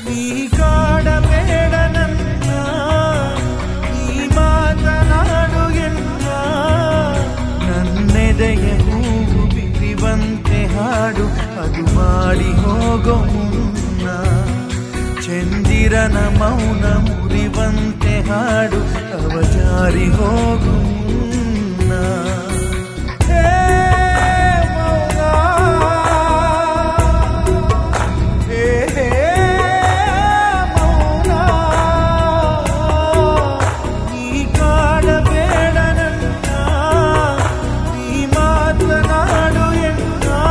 ನೀ ಕಾಡಬೇಡ ನನ್ನ ನೀ ಮಾತನಾಡು ಎನ್ನ ನನ್ನೆದೆಯ ಹೂವು ಬಿರಿವಂತೆ ಹಾಡು ಅದು ಮಾಡಿ ಹೋಗೋ ಮುನ್ನ ಚಂದಿರನ ಮೌನ ಮುರಿವಂತೆ ಹಾಡು ಅವ ಜಾರಿ ಹೋಗು ಮುನ್ನ ಹೇ ಮೌನ ಹೇ ಹೇ ಮೌನ ನೀ ಕಾಡಬೇಡ ನನ್ನ ನೀ ಮಾತನಾಡು ಎನ್ನ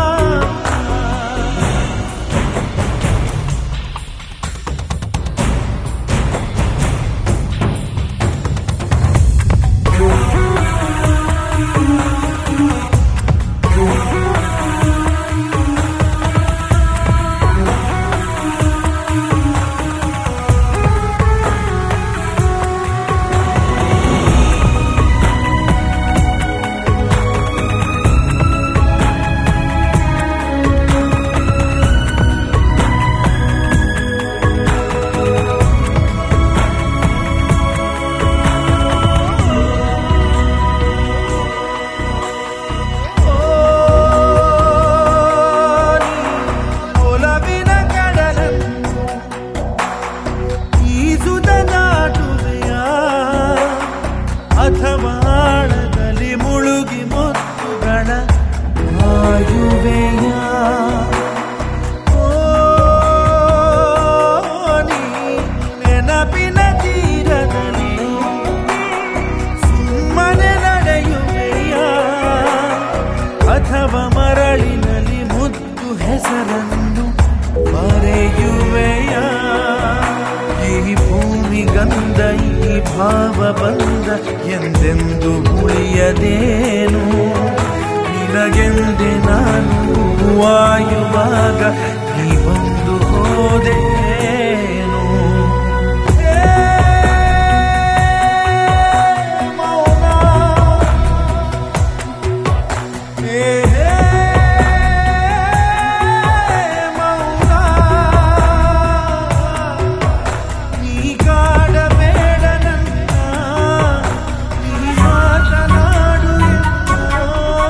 ಒಲವಿನ ಕಡಲನ್ನು ಈಜುದ ದಾಟುವೆಯ ಅಥವಾ ಆಳದಲ್ಲಿ ಮುಳುಗಿ ಮುತ್ತುಗಳ ಆಯುವೆಯ ಓ, ನೀ ನೆನಪಿನ ತೀರದಲ್ಲಿ ಸುಮ್ಮನೆ ನಡೆಯುವೆಯ ಅಥವಾ ಮರಳಿನಲ್ಲಿ ಮುದ್ದು ಹೆಸರನ್ನು ಮರೆಯುವೆಯ ಈ ಭೂಮಿ ಗಂಧ ಈ ಭಾವ ಬಂದ ಎಂದೆಂದು ಉಳಿಯದೇನು ನಿನಗೆಂದೆ ನಾನು ವಾಯುವಾಗ ನೀ ಬಂದು ಹೋದೇನು ಏ ಮೌನ ಹೇ ಹೇ ಮೌನ ನೀ ಕಾಡಬೇಡ ನನ್ನ ನೀ ಮಾತನಾಡು ಎನ್ನ.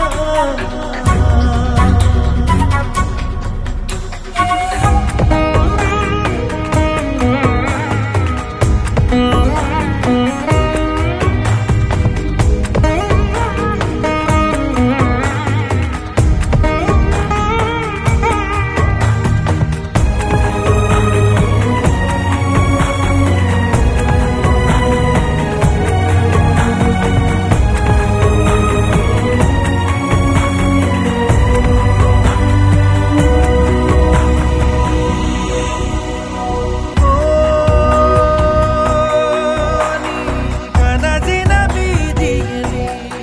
ಕನಸಿನ ಬೀದಿಯಲ್ಲಿ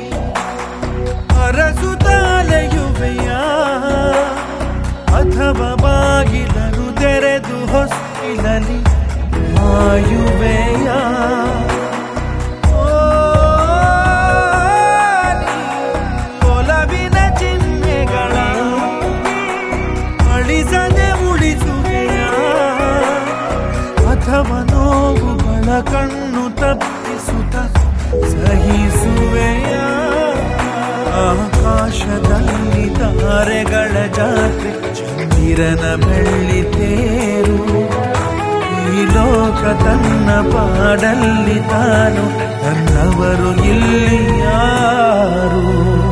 ಅರಸುತ್ತಾಲೆಯುವೆಯ ಅಥವಾ ಬಾಗಿಲನ್ನು ತೆರೆದು ಹೊಸ್ತಿಲಲಿ ಆಯುವೆಯ ಓ, ನೀ ಒಲವಿನ ಚಿಹ್ನೆಗಳ ಅಳಿಸದೆ ಉಳಿಸುವೆಯ ಅಥವಾ ನೋವುಗಳ ಕಣ್ಣು ತಪ್ಪಿಸುತ್ತ ಸಹಿಸುವೆಯ ಆಕಾಶದಲ್ಲಿ ತಾರೆಗಳ ಜಾತ್ರೆ ಚಂದಿರನ ಬೆಳ್ಳಿ ತೇರು ಈ ಲೋಕ ತನ್ನ ಪಾಡಲ್ಲಿ ತಾನು ತನ್ನವರು ಇಲ್ಲಿ ಯಾರು